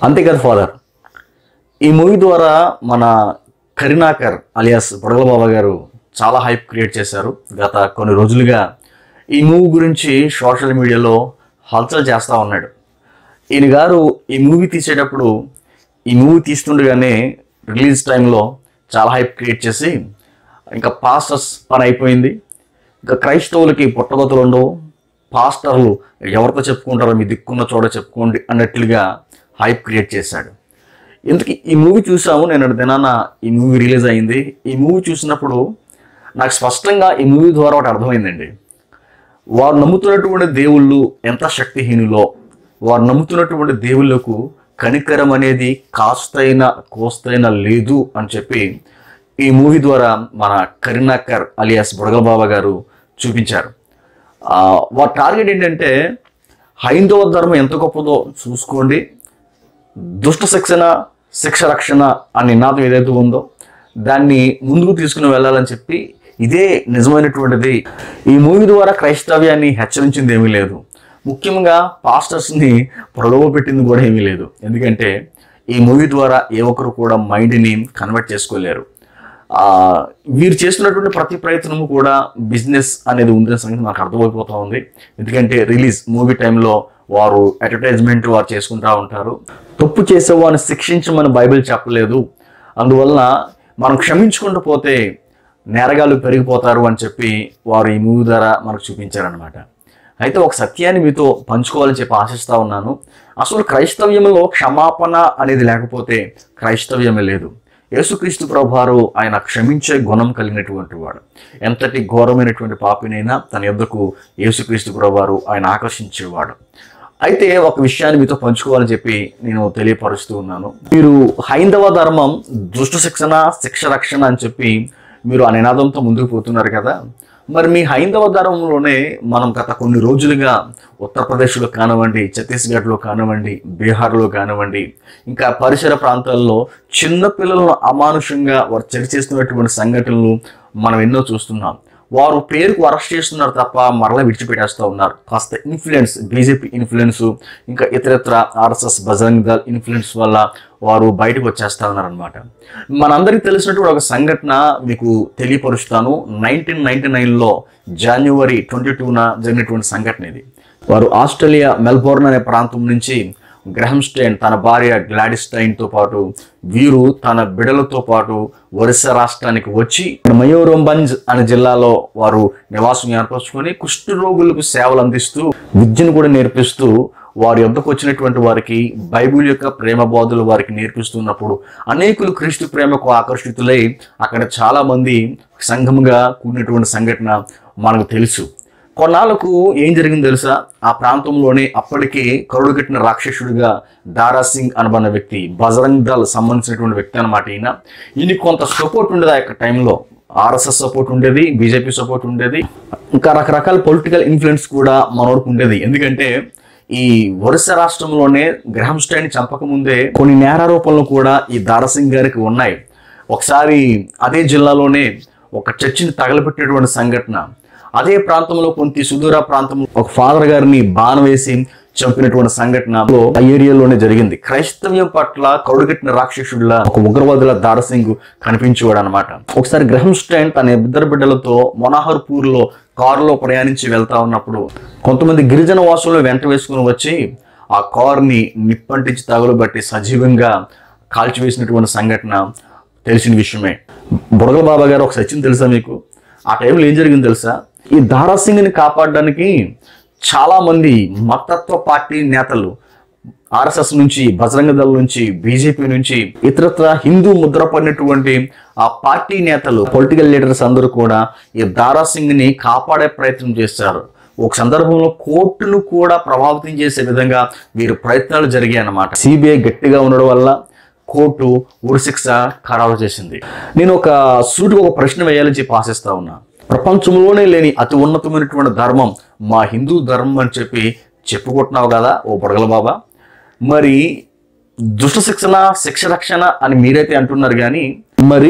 అంతేకాదు ఫాదర్ ఈ మూవీ ద్వారా మన కరీనాకర్ అలియాస్ బొడగల బాబా గారు చాలా హైప్ క్రియేట్ చేశారు గత కొన్ని రోజులుగా ఈ మూవీ గురించి సోషల్ మీడియాలో హల్చల్ చేస్తూ ఉన్నాడు ఈయన గారు ఈ మూవీ తీసేటప్పుడు ఈ మూవీ తీస్తుండగానే రిలీజ్ టైంలో చాలా హైప్ క్రియేట్ చేసి ఇంకా పాస్టర్స్ పని అయిపోయింది ఇంకా క్రైస్తవులకి పుట్టగతులు ఉండవు పాస్టర్లు ఎవరితో చెప్పుకుంటారో మీ దిక్కున్న చోట చెప్పుకోండి అన్నట్లుగా హైప్ క్రియేట్ చేశాడు ఇంతకీ ఈ మూవీ చూసాము నేను దినాన ఈ మూవీ రిలీజ్ అయింది ఈ మూవీ చూసినప్పుడు నాకు స్పష్టంగా ఈ మూవీ ద్వారా ఒకటి అర్థమైందండి వారు నమ్ముతున్నటువంటి దేవుళ్ళు ఎంత శక్తిహీనులో వారు నమ్ముతున్నటువంటి దేవుళ్ళకు కనికరం అనేది కాస్తైన కోస్తైన లేదు అని చెప్పి ఈ మూవీ ద్వారా మన కరీనాకర్ అలియాస్ బుడగల బాబా గారు చూపించారు ఆ, వారి టార్గెట్ ఏంటంటే హైందవ ధర్మం ఎంత గొప్పదో చూసుకోండి దుష్ట శిక్షణ శిక్ష రక్షణ అనే నినాదం ఏదైతే ఉందో దాన్ని ముందుకు తీసుకుని వెళ్ళాలని చెప్పి ఇదే నిజమైనటువంటిది ఈ మూవీ ద్వారా క్రైస్తవ్యాన్ని హెచ్చరించింది ఏమీ లేదు ముఖ్యంగా పాస్టర్స్ని ప్రలోభ పెట్టింది కూడా ఏమీ లేదు ఎందుకంటే ఈ మూవీ ద్వారా ఏ ఒక్కరు కూడా మైండ్ని కన్వర్ట్ చేసుకోలేరు ఆ, వీరు చేస్తున్నటువంటి ప్రతి ప్రయత్నము కూడా బిజినెస్ అనేది ఉందనే సంగతి నాకు అర్థమైపోతా ఉంది ఎందుకంటే రిలీజ్ మూవీ టైంలో వారు అడ్వర్టైజ్మెంట్ వారు చేసుకుంటా ఉంటారు తప్పు చేసే వారిని శిక్షించమని బైబిల్ చెప్పలేదు అందువలన మనం క్షమించుకుంటూ పోతే నేరగాళ్ళు పెరిగిపోతారు అని చెప్పి వారు ఈ మూవీ ద్వారా మనకు చూపించారనమాట అయితే ఒక సత్యాన్ని మీతో పంచుకోవాలని చెప్పి ఆశిస్తా ఉన్నాను అసలు క్రైస్తవ్యంలో క్షమాపణ అనేది లేకపోతే క్రైస్తవ్యమే లేదు యేసుక్రీస్తు ప్రభువారు ఆయన క్షమించే గుణం కలిగినటువంటి వాడు ఎంతటి ఘోరమైనటువంటి పాపినైనా తన యొద్దకు యేసుక్రీస్తు ప్రభువారు ఆయన ఆకర్షించేవాడు అయితే ఒక విషయాన్ని మీతో పంచుకోవాలని చెప్పి నేను తెలియపరుస్తూ ఉన్నాను మీరు హైందవ ధర్మం దుష్ట శిక్షణ శిక్ష రక్షణ అని చెప్పి మీరు ఆ నినాదంతో ముందుకు పోతున్నారు కదా మరి మీ హైందవ ధర్మంలోనే మనం గత కొన్ని రోజులుగా ఉత్తరప్రదేశ్లో కానివ్వండి ఛత్తీస్గఢ్లో కానివ్వండి బీహార్లో కానివ్వండి ఇంకా పరిసర ప్రాంతాల్లో చిన్న పిల్లలను అమానుషంగా వారు చర్చ చేస్తున్నటువంటి సంఘటనలు మనం ఎన్నో చూస్తున్నాం వారు పేరుకు అరెస్ట్ చేస్తున్నారు తప్ప మరలా విడిచిపెట్టేస్తూ ఉన్నారు కాస్త ఇన్ఫ్లుయెన్స్ బీజేపీ ఇన్ఫ్లుయెన్స్ ఇంకా ఇతరత్ర ఆర్ఎస్ఎస్ బజరంగ్ దళ్ ఇన్ఫ్లుయెన్స్ వల్ల వారు బయటకు వచ్చేస్తా ఉన్నారనమాట మనందరికీ తెలిసినటువంటి ఒక సంఘటన మీకు తెలియపరుస్తాను నైన్టీన్ నైన్టీ నైన్లో జనవరి ట్వంటీ టూన జరిగినటువంటి సంఘటన ఇది వారు ఆస్ట్రేలియా మెల్బోర్న్ అనే ప్రాంతం నుంచి గ్రహం స్టైన్ తన భార్య గ్లాడిస్టైన్తో పాటు వీరు తన బిడలతో పాటు ఒరిస్సా రాష్ట్రానికి వచ్చి మయూరంబంజ్ అనే జిల్లాలో వారు నివాసం ఏర్పరచుకొని కుష్ఠ రోగులకు సేవలు అందిస్తూ విద్యను కూడా నేర్పిస్తూ వారి వద్దకు వచ్చినటువంటి వారికి బైబిల్ యొక్క ప్రేమ బోధలు వారికి నేర్పిస్తున్నప్పుడు అనేకులు క్రీస్తు ప్రేమకు ఆకర్షితులై అక్కడ చాలా మంది సంఘముగా కూడినటువంటి సంఘటన మనకు తెలుసు కొన్నాళ్ళకు ఏం జరిగింది తెలుసా ఆ ప్రాంతంలోనే అప్పటికే కరుడు కట్టిన రాక్షసుడిగా దారా సింగ్ అనబడిన వ్యక్తి బజరంగ్ దళ్ సంబంధించినటువంటి వ్యక్తి అనమాట ఈయన ఈయన కొంత సపోర్ట్ ఉండేది ఆ యొక్క టైంలో ఆర్ఎస్ఎస్ సపోర్ట్ ఉండేది బీజేపీ సపోర్ట్ ఉండేది ఇంకా రకరకాల పొలిటికల్ ఇన్ఫ్లుయెన్స్ కూడా మనోడికి ఉండేది ఎందుకంటే ఈ ఒరిస్సా రాష్ట్రంలోనే గ్రహం స్టైన్ చంపకముందే కొన్ని నేరారోపణలు కూడా ఈ దారాసింగ్ గారికి ఉన్నాయి ఒకసారి అదే జిల్లాలోనే ఒక చర్చిని తగలబెట్టినటువంటి సంఘటన అదే ప్రాంతంలో కొంత సుదూర ప్రాంతంలో ఒక ఫాదర్ గారిని బాణ వేసి చంపినటువంటి సంఘటన ఆ ఏరియాలోనే జరిగింది క్రైస్తవ్యం పట్ల కౌడుగట్టిన రాక్షసుడిలా ఒక ఉగ్రవాదుల దారసింగ్ కనిపించేవాడు అనమాట ఒకసారి గ్రహం స్టైన్ తన ఇద్దరు బిడ్డలతో మొనాహర్పూర్ లో కారులో ప్రయాణించి వెళ్తా ఉన్నప్పుడు కొంతమంది గిరిజన వాసులు వెంట వేసుకుని వచ్చి ఆ కారుని నిప్పంటించి తగులబట్టి సజీవంగా కాల్చివేసినటువంటి సంఘటన తెలిసిన విషయమే బుడగల బాబా గారు ఒక సచిన్ తెలుసా మీకు ఆ టైంలో ఏం జరిగింది తెలుసా ఈ దారాసింగ్ని కాపాడడానికి చాలా మంది మతత్వ పార్టీ నేతలు ఆర్ఎస్ఎస్ నుంచి బజరంగ దళ నుంచి బీజేపీ నుంచి ఇతరత్ర హిందూ ముద్ర పడినటువంటి ఆ పార్టీ నేతలు పొలిటికల్ లీడర్స్ అందరూ కూడా ఈ దారాసింగ్ ని కాపాడే ప్రయత్నం చేశారు ఒక సందర్భంలో కోర్టును కూడా ప్రభావితం చేసే విధంగా వీరు ప్రయత్నాలు జరిగాయి అన్నమాట సిబిఐ గట్టిగా ఉండడం వల్ల కోర్టు ఉరిశిక్ష ఖరారు చేసింది నేను ఒక సూటిగా ఒక ప్రశ్న వేయాలని చెప్పి ఆశిస్తా ఉన్నా ప్రపంచంలోనే లేని అతి ఉన్నతమైనటువంటి ధర్మం మా హిందూ ధర్మం అని చెప్పి చెప్పుకుంటున్నావు కదా ఓ బొడగల బాబా మరి దుష్ట శిక్షణ శిక్ష రక్షణ అని మీరైతే అంటున్నారు కానీ మరి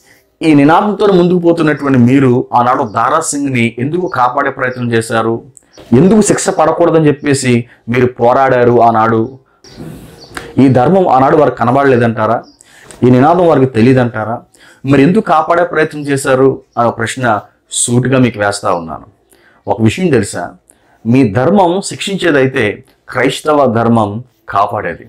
ఈ నినాదంతో ముందుకు పోతున్నటువంటి మీరు ఆనాడు దారా సింగ్ ని ఎందుకు కాపాడే ప్రయత్నం చేశారు ఎందుకు శిక్ష పడకూడదని చెప్పేసి మీరు పోరాడారు ఆనాడు ఈ ధర్మం ఆనాడు వారికి కనబడలేదంటారా ఈ నినాదం వారికి తెలియదంటారా మరి ఎందుకు కాపాడే ప్రయత్నం చేశారు అనే ప్రశ్న సూటిగా మీకు వేస్తా ఉన్నాను ఒక విషయం తెలుసా మీ ధర్మం శిక్షించేదైతే క్రైస్తవ ధర్మం కాపాడేది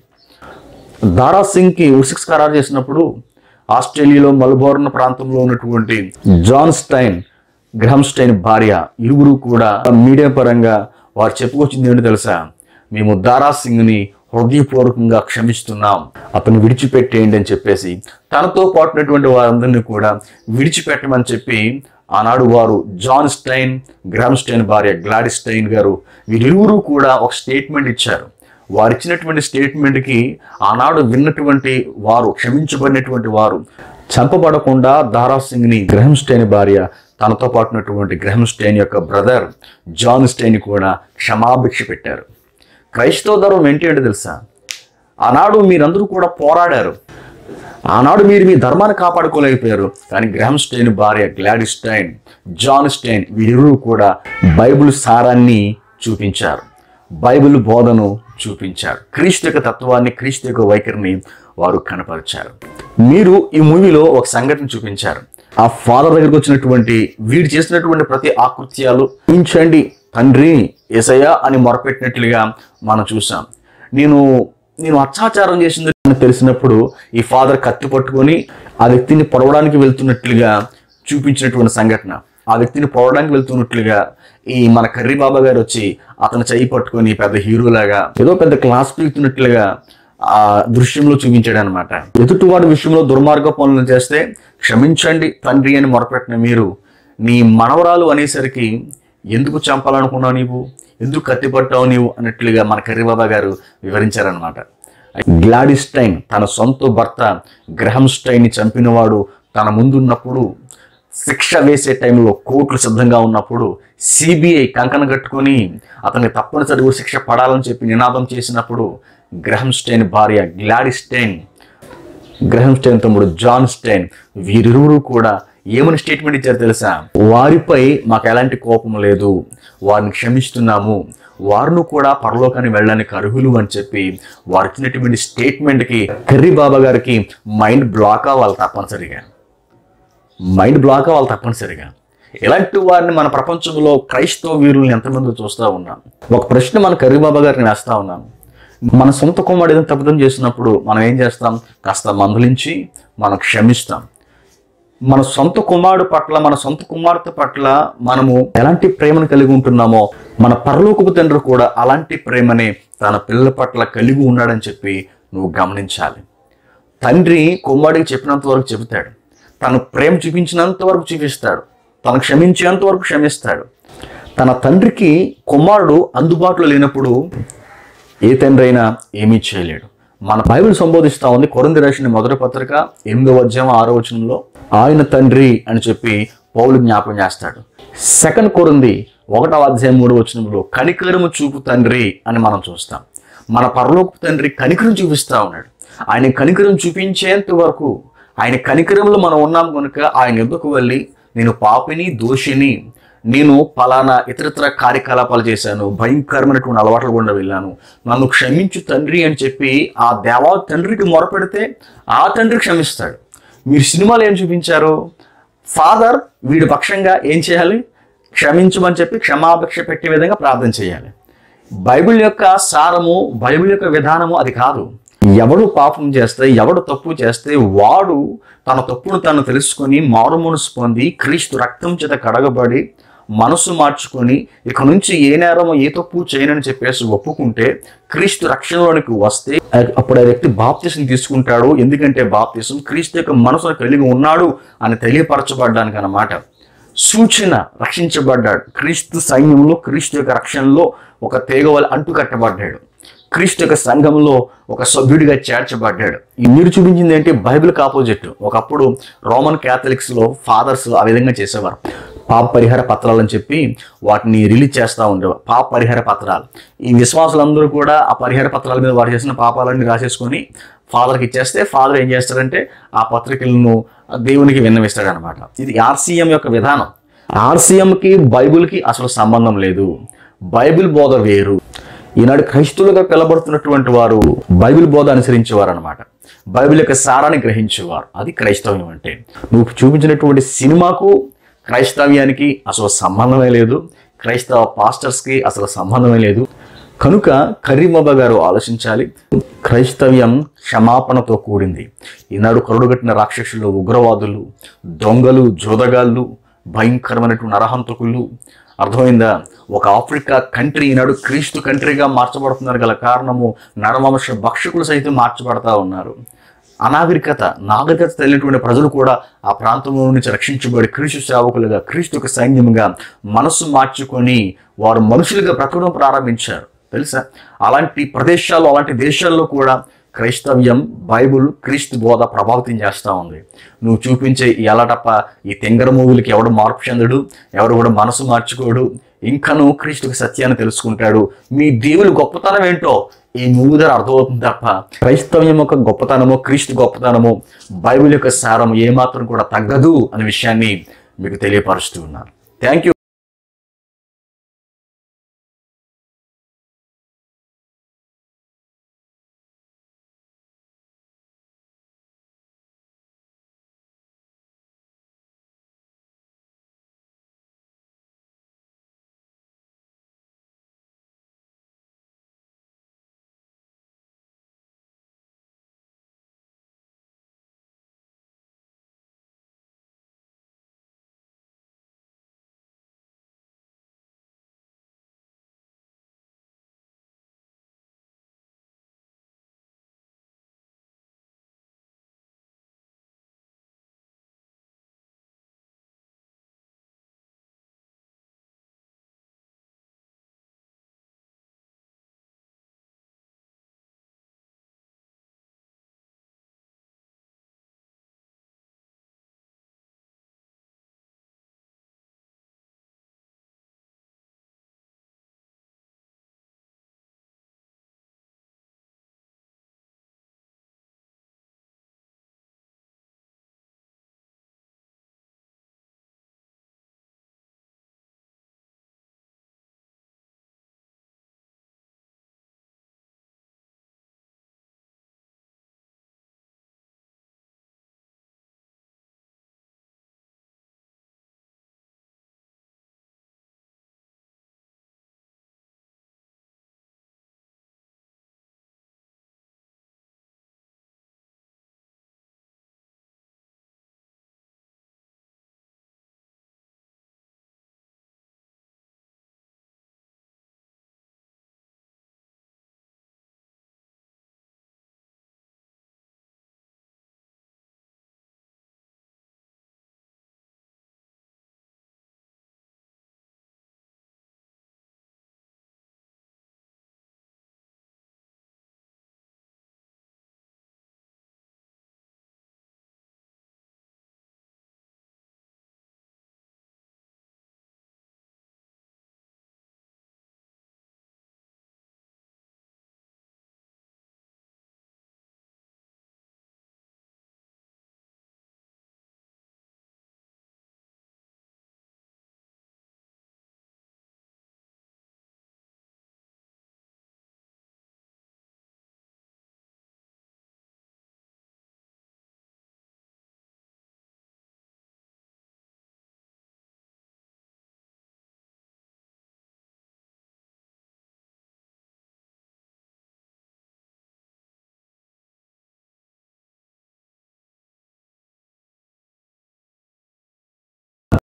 దారా సింగ్కి ఉసిక్స్ ఖరారు చేసినప్పుడు ఆస్ట్రేలియాలో మల్బోర్న్ ప్రాంతంలో ఉన్నటువంటి జాన్ స్టైన్ గ్రహం స్టైన్ భార్య ఇరువురు కూడా మీడియా పరంగా వారు చెప్పుకొచ్చింది ఏంటో తెలుసా మేము దారా సింగ్ని హృదయపూర్వకంగా క్షమిస్తున్నాం అతను విడిచిపెట్టేయండి అని చెప్పేసి తనతో పాటున్నటువంటి వారందరినీ కూడా విడిచిపెట్టమని చెప్పి ఆనాడు వారు జాన్ స్టైన్ గ్రామ్ స్టైన్ భార్య గ్లాడి స్టైన్ గారు వీరిరువురు కూడా ఒక స్టేట్మెంట్ ఇచ్చారు వారు ఇచ్చినటువంటి స్టేట్మెంట్కి ఆనాడు విన్నటువంటి వారు క్షమించబడినటువంటి వారు చంపబడకుండా దారా సింగ్ని గ్రహం స్టైన్ భార్య తనతో పాటున్నటువంటి గ్రహం స్టైన్ యొక్క బ్రదర్ జాన్ స్టైన్ కూడా క్షమాభిక్ష పెట్టారు క్రైస్తవ ధర్మం ఏంటి అంటే తెలుసా ఆనాడు మీరందరూ కూడా పోరాడారు ఆనాడు మీరు మీ ధర్మాన్ని కాపాడుకోలేకపోయారు కానీ గ్రహం స్టైన్ భార్య గ్లాడి స్టైన్ జాన్ స్టైన్ వీరిరువురు కూడా బైబిల్ సారాన్ని చూపించారు బైబిల్ బోధను చూపించారు క్రీస్తు యొక్క తత్వాన్ని క్రీస్తు యొక్క వైఖరిని వారు కనపరిచారు మీరు ఈ మూవీలో ఒక సంఘటన చూపించారు ఆ ఫాదర్ దగ్గరికి వచ్చినటువంటి వీడు చేసినటువంటి ప్రతి ఆకృత్యాలు ఉంచండి తండ్రి ఎసయ్య అని మొరపెట్టినట్లుగా మనం చూసాం నేను నేను అత్యాచారం చేసింది అని తెలిసినప్పుడు ఈ ఫాదర్ కత్తి పట్టుకొని ఆ వ్యక్తిని పొడవడానికి వెళ్తున్నట్లుగా చూపించినటువంటి సంఘటన ఆ వ్యక్తిని పొడవడానికి వెళ్తున్నట్లుగా ఈ మన కర్రీ బాబా గారు వచ్చి అతను చెయ్యి పట్టుకొని పెద్ద హీరోలాగా ఏదో పెద్ద క్లాస్ పీకుతున్నట్లుగా ఆ దృశ్యంలో చూపించాడు అనమాట ఎదుటివాడి విషయంలో దుర్మార్గ పనులు చేస్తే క్షమించండి తండ్రి అని మొరపెట్టిన మీరు నీ మనవరాలు అనేసరికి ఎందుకు చంపాలనుకున్నావు నీవు ఎందుకు కత్తిపట్టావు నీవు అన్నట్లుగా మన కర్రీబాబా గారు వివరించారనమాట గ్లాడిస్టైన్ తన సొంత భర్త గ్రహం స్టైన్ని చంపినవాడు తన ముందున్నప్పుడు శిక్ష వేసే టైంలో కోర్టులు సిద్ధంగా ఉన్నప్పుడు సిబిఐ కంకణ కట్టుకొని అతనికి తప్పనిసరిగా శిక్ష పడాలని చెప్పి నినాదం చేసినప్పుడు గ్రహం స్టైన్ భార్య గ్లాడిస్టైన్ గ్రహం స్టైన్ తమ్ముడు జాన్ స్టైన్ వీరిరువురు కూడా ఏమని స్టేట్మెంట్ ఇచ్చారు తెలుసా వారిపై మాకు ఎలాంటి కోపం లేదు వారిని క్షమిస్తున్నాము వారిని కూడా పరలోకాన్ని వెళ్ళడానికి అర్హులు అని చెప్పి వారు ఇచ్చినటువంటి స్టేట్మెంట్కి కర్రీ బాబా గారికి మైండ్ బ్లాక్ అవ్వాలి తప్పనిసరిగా మైండ్ బ్లాక్ అవ్వాలి తప్పనిసరిగా ఇలాంటి వారిని మన ప్రపంచంలో క్రైస్తవ వీరుల్ని ఎంతమంది చూస్తూ ఉన్నాం ఒక ప్రశ్న మన కర్రీబాబా గారిని వేస్తా ఉన్నాను మన సొంత కుమారుడు ఏదైనా తప్పిదం చేసినప్పుడు మనం ఏం చేస్తాం కాస్త మందలించి మనం క్షమిస్తాం మన సొంత కుమారుడు పట్ల మన సొంత కుమార్తె పట్ల మనము ఎలాంటి ప్రేమను కలిగి ఉంటున్నామో మన పరలోకపు తండ్రి కూడా అలాంటి ప్రేమని తన పిల్లల పట్ల కలిగి ఉన్నాడని చెప్పి నువ్వు గమనించాలి తండ్రి కుమారుడికి చెప్పినంత వరకు చెబుతాడు తను ప్రేమ చూపించినంత వరకు చూపిస్తాడు తను క్షమించేంత వరకు క్షమిస్తాడు తన తండ్రికి కుమారుడు అందుబాటులో లేనప్పుడు ఏ తండ్రి అయినా ఏమీ చేయలేడు మన బైబిల్ సంబోధిస్తా ఉంది కొరంది రాసిన మొదటి పత్రిక ఎనిమిదవ అధ్యాయం ఆరో వచనంలో ఆయన తండ్రి అని చెప్పి పౌలు జ్ఞాపకం చేస్తాడు సెకండ్ కొరింది ఒకటవ అధ్యాయం మూడవ వచనంలో కనికరము చూపు తండ్రి అని మనం చూస్తాం మన పరలోక తండ్రి కనికరం చూపిస్తా ఉన్నాడు ఆయన కనికరం చూపించేంత వరకు ఆయన కనికరంలో మనం ఉన్నాం కనుక ఆయన ఎద్దుకు వెళ్ళి నేను పాపిని దోషిని నేను పలానా ఇతరత్ర కార్యకలాపాలు చేశాను భయంకరమైనటువంటి అలవాట్ల గుండా వెళ్ళాను నన్ను క్షమించు తండ్రి అని చెప్పి ఆ దేవా తండ్రికి మొరపెడితే ఆ తండ్రి క్షమిస్తాడు మీరు సినిమాలు ఏం చూపించారు ఫాదర్ వీడి పక్షంగా ఏం చేయాలి క్షమించమని చెప్పి క్షమాపేక్ష పెట్టే విధంగా ప్రార్థన చేయాలి బైబిల్ యొక్క సారము బైబిల్ యొక్క విధానము అది కాదు ఎవడు పాపం చేస్తే ఎవడు తప్పు చేస్తే వాడు తన తప్పును తను తెలుసుకొని మారు మనసు పొంది క్రీస్తు రక్తం చేత కడగబడి మనసు మార్చుకొని ఇక నుంచి ఏ నేరమో ఏ తప్పు చేయనని చెప్పేసి ఒప్పుకుంటే క్రీస్తు రక్షణలోనికి వస్తే అప్పుడు ఆ వ్యక్తి బాప్తిసం తీసుకుంటాడు ఎందుకంటే బాప్తిసం క్రీస్తు యొక్క మనసును కలిగి ఉన్నాడు అని తెలియపరచబడ్డానికి అన్నమాట సూచన రక్షించబడ్డాడు క్రీస్తు సైన్యంలో క్రీస్తు యొక్క రక్షణలో ఒక తీగవల అంటు కట్టబడ్డాడు క్రీస్తు యొక్క సంఘంలో ఒక సభ్యుడిగా చేర్చబడ్డాడు ఈ మీరు చూపించింది ఏంటి బైబిల్కి ఆపోజిట్ ఒకప్పుడు రోమన్ క్యాథలిక్స్ లో ఫాదర్స్ ఆ విధంగా చేసేవారు పాప పరిహార పత్రాలు అని చెప్పి వాటిని రిలీజ్ చేస్తూ ఉండేవారు పాప పరిహార పత్రాలు ఈ విశ్వాసులందరూ కూడా ఆ పరిహార పత్రాల మీద వారు చేసిన పాపాలన్నీ రాసేసుకొని ఫాదర్కి ఇచ్చేస్తే ఫాదర్ ఏం చేస్తాడంటే ఆ పత్రికలను దేవునికి విన్నవిస్తాడు అనమాట ఇది ఆర్సీఎం యొక్క విధానం ఆర్సీఎంకి బైబిల్కి అసలు సంబంధం లేదు బైబిల్ బోధ వేరు ఈనాడు క్రైస్తవులుగా పిలబడుతున్నటువంటి వారు బైబిల్ బోధ అనుసరించేవారు అనమాట బైబిల్ యొక్క సారాన్ని గ్రహించేవారు అది క్రైస్తవ్యం అంటే నువ్వు చూపించినటువంటి సినిమాకు క్రైస్తవ్యానికి అసలు సంబంధమే లేదు క్రైస్తవ పాస్టర్స్కి అసలు సంబంధమే లేదు కనుక కరీమబ్బ గారు ఆలోచించాలి క్రైస్తవ్యం క్షమాపణతో కూడింది ఈనాడు కరుడుగట్టిన రాక్షసులు ఉగ్రవాదులు దొంగలు జోదగాళ్ళు భయంకరమైనటువంటి నరహంతకులు అర్థమైందా ఒక ఆఫ్రికా కంట్రీ ఈనాడు క్రీస్తు కంట్రీగా మార్చబడుతున్నారు గల కారణము నరవంశ భక్షకులు సైతం మార్చబడతా ఉన్నారు అనాగరికత నాగరికత తెలియనటువంటి ప్రజలు కూడా ఆ ప్రాంతంలో నుంచి రక్షించబడి క్రీస్తు సేవకులుగా క్రీస్తుకు సైన్యముగా మనస్సు మార్చుకొని వారు మనుషులుగా బ్రతకడం ప్రారంభించారు తెలుసా అలాంటి ప్రదేశాల్లో అలాంటి దేశాల్లో కూడా క్రైస్తవ్యం బైబుల్ క్రీస్తు బోధ ప్రభావితం చేస్తూ ఉంది నువ్వు చూపించే ఈ అలటప్ప ఈ తెంగర మూవీలకి ఎవడు మార్పు చెందడు ఎవరు కూడా మనసు మార్చుకోడు ఇంకను క్రీస్తుకి సత్యాన్ని తెలుసుకుంటాడు మీ దేవుని గొప్పతనం ఏంటో ఈ మూవీ ద్వారా అర్థమవుతుంది తప్ప క్రైస్తవ్యం యొక్క గొప్పతనము క్రీస్తు గొప్పతనము బైబిల్ యొక్క సారం ఏమాత్రం కూడా తగ్గదు అనే విషయాన్ని మీకు తెలియపరుస్తూ ఉన్నాను థ్యాంక్ యూ